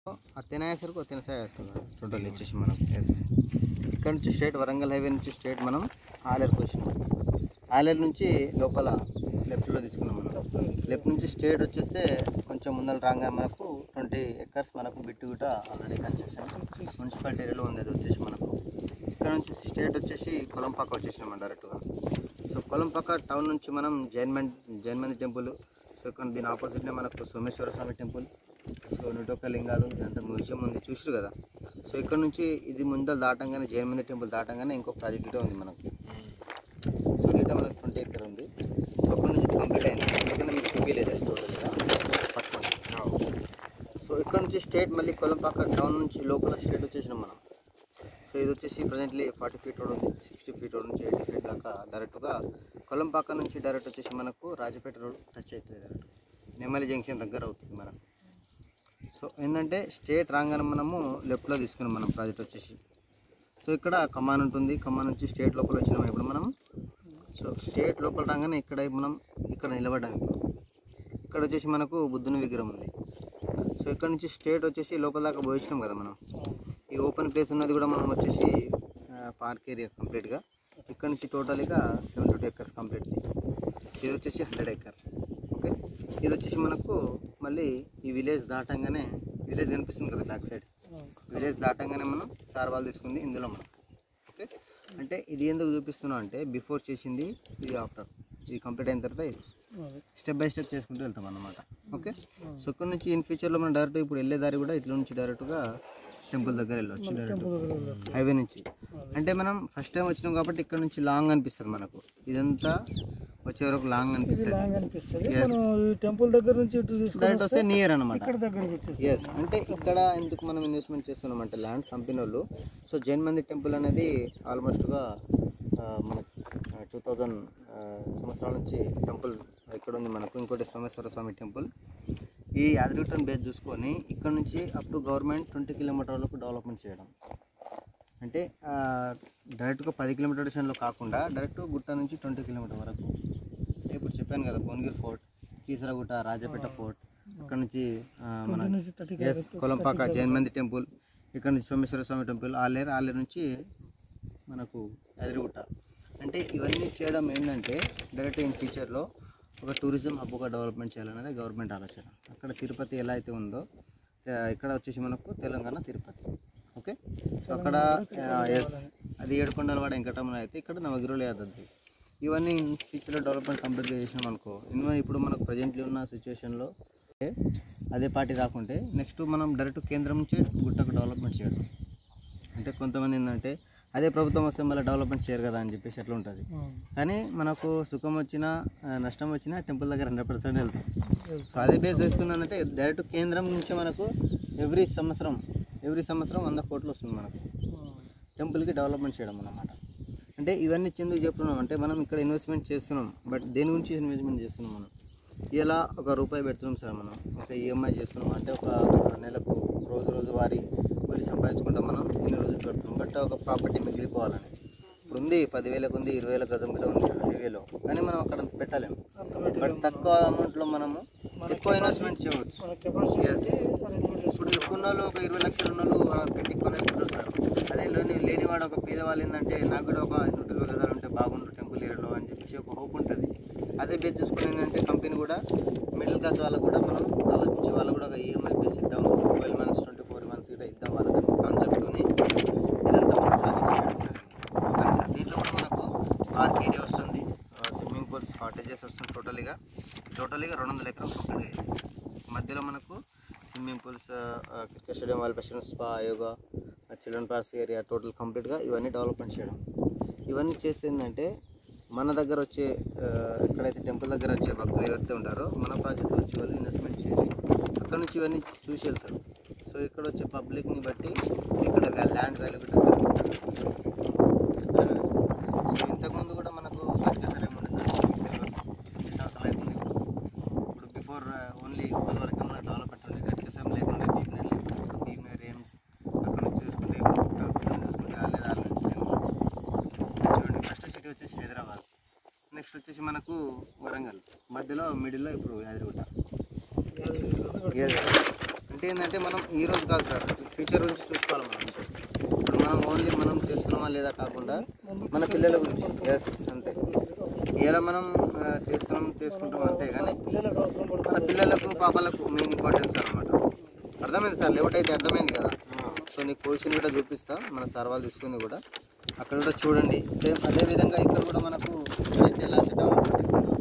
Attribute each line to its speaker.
Speaker 1: ఆ తెనాయేసరికి ఒక తెనసాయ వేసుకున్నాం టోటల్ వచ్చేసి మనం yes. ఇక్కడ నుంచి స్ట్రేట్ వరంగల్ హైవే నుంచి స్ట్రేట్ మనం ఆలేరుకి వచ్చినాం ఆలేరు నుంచి లోపల లెఫ్ట్లో తీసుకున్నాం మనం లెఫ్ట్ నుంచి స్ట్రేట్ వచ్చేస్తే కొంచెం ముందర రాగా మనకు ట్వంటీ ఎకర్స్ మనకు బిట్టు గుట ఆల్రెడీ కన్స్ట్రక్షన్ మున్సిపాలిటీ ఏరియాలో ఉంది అది వచ్చేసి మనకు ఇక్కడ నుంచి స్ట్రేట్ వచ్చేసి కొలంపాక వచ్చేసినాం డైరెక్ట్గా సో కొలంపాక టౌన్ నుంచి మనం జైన్మెంట్ జైన్మంది టెంపుల్ సో ఇక్కడ దీని ఆపోజిట్నే మనకు సోమేశ్వర స్వామి టెంపుల్ సో నూటొక్క లింగాలు ఇదంతా మ్యూజియం ఉంది చూసారు కదా సో ఇక్కడ నుంచి ఇది ముందర దాటంగానే జైన్మంది టెంపుల్ దాటంగానే ఇంకో ప్రాజెక్ట్ ఇటే ఉంది మనకు సో ఇటే మనకు ట్వంటీ ఎకర్ ఉంది సో అక్కడ నుంచి కంప్లీట్ అయింది ఎందుకంటే మీకు చూపించలేదు టోటల్గా పట్టుకోండి సో ఇక్కడ నుంచి స్టేట్ మళ్ళీ కొలంపాక టౌన్ నుంచి లోపల స్టేట్ వచ్చేసినాం మనం సో ఇది వచ్చేసి ప్రజెంట్లీ ఫార్టీ ఫీట్ రోడ్ ఉంది సిక్స్టీ ఫీట్ రోడ్ నుంచి ఎయిటీ ఫీట్ దాకా డైరెక్ట్గా కొలంపాక నుంచి డైరెక్ట్ వచ్చేసి మనకు రాజపేట రోడ్ టచ్ అవుతుంది డైరెక్ట్ నెమ్మలి జంక్షన్ దగ్గర అవుతుంది మనకు సో ఏంటంటే స్టేట్ రాగానే మనము లెఫ్ట్లో తీసుకున్నాం మనం ప్రాజెక్ట్ వచ్చేసి సో ఇక్కడ కమాన్ ఉంటుంది కమాన్ నుంచి స్టేట్ లోపల వచ్చినాం ఇప్పుడు మనం సో స్టేట్ లోపల రాగానే ఇక్కడ మనం ఇక్కడ నిలబడ్డాం ఇప్పుడు ఇక్కడ వచ్చేసి మనకు బుద్ధుని విగ్రహం ఉంది సో ఇక్కడ నుంచి స్టేట్ వచ్చేసి లోపల దాకా పోయి వచ్చినాం కదా మనం ఈ ఓపెన్ ప్లేస్ ఉన్నది కూడా మనం వచ్చేసి పార్క్ ఏరియా కంప్లీట్గా ఇక్కడ నుంచి టోటల్గా సెవెంటీ టూ ఎకర్స్ కంప్లీట్ ఇది వచ్చేసి హండ్రెడ్ ఎకర్ ఓకే ఇది వచ్చేసి మనకు మళ్ళీ ఈ విలేజ్ దాటంగానే విలేజ్ కనిపిస్తుంది కదా బ్యాక్ సైడ్ విలేజ్ దాటంగానే మనం సార్ వాళ్ళు తీసుకుంది ఇందులో మనం ఓకే అంటే ఇది ఎందుకు చూపిస్తున్నాం అంటే బిఫోర్ చేసింది ఇది ఆఫ్టర్ ఇది కంప్లీట్ అయిన తర్వాత ఇది స్టెప్ బై స్టెప్ చేసుకుంటూ వెళ్తాం అన్నమాట ఓకే సో ఇక్కడ నుంచి ఇన్ ఫ్యూచర్లో మనం డైరెక్ట్ ఇప్పుడు వెళ్ళే దారి కూడా ఇట్లా నుంచి డైరెక్ట్గా టెంపుల్ దగ్గర వెళ్ళొచ్చు డైరెక్ట్ హైవే నుంచి అంటే మనం ఫస్ట్ టైం వచ్చినాం కాబట్టి ఇక్కడ నుంచి లాంగ్ అనిపిస్తుంది మనకు ఇదంతా వచ్చే వరకు లాంగ్ అనిపిస్తుంది
Speaker 2: లాంగ్ అనిపిస్తుంది
Speaker 1: Yes.
Speaker 2: మనం ఈ టెంపుల్ దగ్గర నుంచి ఇటు తీసుకొని
Speaker 1: డైరెక్ట్ వస్తే నియర్ అనమాట
Speaker 2: ఇక్కడ దగ్గరికి వచ్చేసి
Speaker 1: ఎస్ అంటే ఇక్కడ ఎందుకు మనం ఇన్వెస్ట్మెంట్ చేస్తున్నాం అంటే ల్యాండ్ కంపెనీ వాళ్ళు సో జైన్ మంది టెంపుల్ అనేది ఆల్మోస్ట్గా మన టూ థౌజండ్ సంవత్సరాల నుంచి టెంపుల్ ఇక్కడ ఉంది మనకు ఇంకోటి సోమేశ్వర స్వామి టెంపుల్ ఈ యాదగిరిగుట్టను బేస్ చూసుకొని ఇక్కడ నుంచి అప్ టు గవర్నమెంట్ ట్వంటీ కిలోమీటర్లకు డెవలప్మెంట్ చేయడం అంటే డైరెక్ట్గా పది కిలోమీటర్ డిస్టెన్స్లో కాకుండా డైరెక్ట్ గుట్ట నుంచి ట్వంటీ కిలోమీటర్ వరకు ఇప్పుడు చెప్పాను కదా భువనగిరి ఫోర్ట్ కీసరగుట్ట రాజపేట ఫోర్ట్ ఇక్కడ నుంచి ఆ, మన
Speaker 2: ట్వంటీ నుంచి థర్టీ
Speaker 1: ఎస్ కొలంపాక జైన్ మంది టెంపుల్ ఇక్కడ నుంచి సోమేశ్వర స్వామి టెంపుల్ ఆలేరు ఆలేరు నుంచి మనకు ఎదిరిగుట్ట అంటే ఇవన్నీ చేయడం ఏంటంటే డైరెక్ట్ ఇన్ ఫ్యూచర్లో ఒక టూరిజం హబ్గా డెవలప్మెంట్ చేయాలనేది గవర్నమెంట్ ఆలోచన అక్కడ తిరుపతి ఎలా అయితే ఉందో ఆ, ఇక్కడ వచ్చేసి మనకు తెలంగాణ తిరుపతి ఓకే సో అక్కడ ఎస్ అది ఏడుకొండలవాడ వెంకటరమణ అయితే ఇక్కడ నవగిరిలో యాదద్ది ఇవన్నీ ఫ్యూచర్లో డెవలప్మెంట్ కంప్లీట్గా చేసినాం అనుకో ఇన్వా ఇప్పుడు మనకు ప్రజెంట్లీ ఉన్న సిచ్యువేషన్లో అదే పార్టీ రాకుంటే నెక్స్ట్ మనం డైరెక్ట్ కేంద్రం నుంచే గుట్టకు డెవలప్మెంట్ చేయడం అంటే కొంతమంది ఏంటంటే అదే ప్రభుత్వం వస్తే మళ్ళీ డెవలప్మెంట్ చేయరు కదా అని చెప్పేసి అట్లా ఉంటుంది కానీ మనకు సుఖం వచ్చినా ఆ, నష్టం వచ్చినా టెంపుల్ దగ్గర హండ్రెడ్ పర్సెంట్ వెళ్తాం సో అదే బేస్ వేసుకుందంటే డైరెక్ట్ కేంద్రం నుంచి మనకు ఎవ్రీ సంవత్సరం ఎవ్రీ సంవత్సరం వంద కోట్లు వస్తుంది మనకు టెంపుల్కి డెవలప్మెంట్ చేయడం అన్నమాట అంటే ఇవన్నీ చెందుకు చెప్తున్నాం అంటే మనం ఇక్కడ ఇన్వెస్ట్మెంట్ చేస్తున్నాం బట్ దేని గురించి ఇన్వెస్ట్మెంట్ చేస్తున్నాం మనం ఇలా ఒక రూపాయి పెడుతున్నాం సార్ మనం ఒక ఈఎంఐ చేస్తున్నాం అంటే ఒక నెలకు రోజు రోజు వారి కూలి సంపాదించుకుంటాం మనం ఇన్ని రోజులు పెడుతున్నాం బట్ ఒక ప్రాపర్టీ మిగిలిపోవాలని ఇప్పుడు ఉంది పదివేలకు ఉంది ఇరవై వేల గజం కూడా ఉంది హైవేలో కానీ మనం అక్కడ పెట్టలేము
Speaker 2: అంత
Speaker 1: బట్
Speaker 2: పెట్టలేము.
Speaker 1: తక్కువ అమౌంట్లో మనము ఎక్కువ ఇన్వెస్ట్మెంట్ చేయవచ్చు
Speaker 2: మన కెపాసిటీ
Speaker 1: Yes.
Speaker 2: అరేంజ్మెంట్
Speaker 1: ఇప్పుడు ఎక్కువ ఉన్న వాళ్ళు ఒక ఇరవై లక్షలు ఉన్న వాళ్ళు వాళ్ళు పెట్టి కొనేసుకుంటారు సార్ అదే లేని లేనివాడు ఒక పేదవాళ్ళు ఏంటంటే నాకు కూడా ఒక నూట ఇరవై గజాలు ఉంటే బాగుండు టెంపుల్ ఏరియాలో అని చెప్పేసి ఒక హోప్ ఉంటుంది అదే బేస్ చూసుకుని ఏంటంటే కంపెనీ కూడా మిడిల్ క్లాస్ వాళ్ళకు కూడా మనం ఆలోచించి వాళ్ళు కూడా ఒక ఈఎంఐ బేస్ ఇద్దాం twelve months twenty four months కూడా ఇద్దాం వాళ్ళకి కాన్సెప్ట్తోని ఇదంతా మనం ప్రాజెక్ట్ చేయడం జరిగింది ఓకే సార్ దీంట్లో కూడా మనకు పార్క్ ఏరియా వస్తుంది స్విమ్మింగ్ పూల్స్ కాటేజెస్ వస్తుంది టోటల్గా టోటల్గా రెండు వందల ఎకరం కంప్లీట్ అయ్యింది మధ్యలో మనకు స్విమ్మింగ్ పూల్స్ క్రికెట్ స్టేడియం వాళ్ళ పెషన్ spa yoga children parks area total కంప్లీట్గా ఇవన్నీ డెవలప్మెంట్ చేయడం ఇవన్నీ చేస్తే ఏంటంటే మన దగ్గర వచ్చే ఆ, ఎక్కడైతే టెంపుల్ దగ్గర వచ్చే భక్తులు ఎవరైతే ఉంటారో మన ప్రాజెక్ట్ వచ్చి వాళ్ళు ఇన్వెస్ట్మెంట్ చేసి అక్కడ నుంచి ఇవన్నీ చూసి వెళ్తారు సో ఇక్కడ వచ్చే పబ్లిక్ని బట్టి ఇక్కడ ల్యాండ్ వాల్యూ కూడా పెరుగుతుంది. సో ఇంతకుముందు కూడా మనకు అసలు ఏముండే సార్ ఎన్ని సంవత్సరాలు అవుతుంది ఇప్పుడు బిఫోర్ ఓన్లీ ఇప్పటి వరకు మన డెవలప్మెంట్ ఉండే గట్టిసం లేకుండా బీమ్నేర్ లేకుండా బీమ్నేర్ ఎయిమ్స్ అక్కడ నుంచి చూసుకుంటే ఇక్కడ చూసుకుంటే ఆల్రెడీ ఆల్ నుంచి చూడండి ఫస్ట్ సిటీ వచ్చేసి హైదరాబాద్ నెక్స్ట్ వచ్చేసి మనకు వరంగల్ మధ్యలో మిడిల్లో ఇప్పుడు యాదగిరిగుట్ట Yes. అంటే ఏంటంటే మనం ఈ రోజు కాదు సార్ ఫ్యూచర్ గురించి చూసుకోవాలి మనం ఇప్పుడు మనం ఓన్లీ మనం చేస్తున్నామా లేదా కాకుండా మన పిల్లల గురించి ఎస్ అంతే ఇలా మనం ఆ, చేస్తున్నాం చేసుకుంటాం అంతే కానీ
Speaker 2: పిల్లలకు అవసరం
Speaker 1: మన
Speaker 2: పడుతుంది
Speaker 1: పిల్లలకు పాపలకు మెయిన్ ఇంపార్టెన్స్ అనమాట అర్థమైంది సార్ లేఅవుట్ అయితే అర్థమైంది కదా సో నీకు పొజిషన్ కూడా చూపిస్తా మన సార్ వాళ్ళు తీసుకుంది కూడా అక్కడ కూడా చూడండి సేమ్ అదే విధంగా ఇక్కడ కూడా మనకు ఎక్కడైతే లంచ్ డౌన్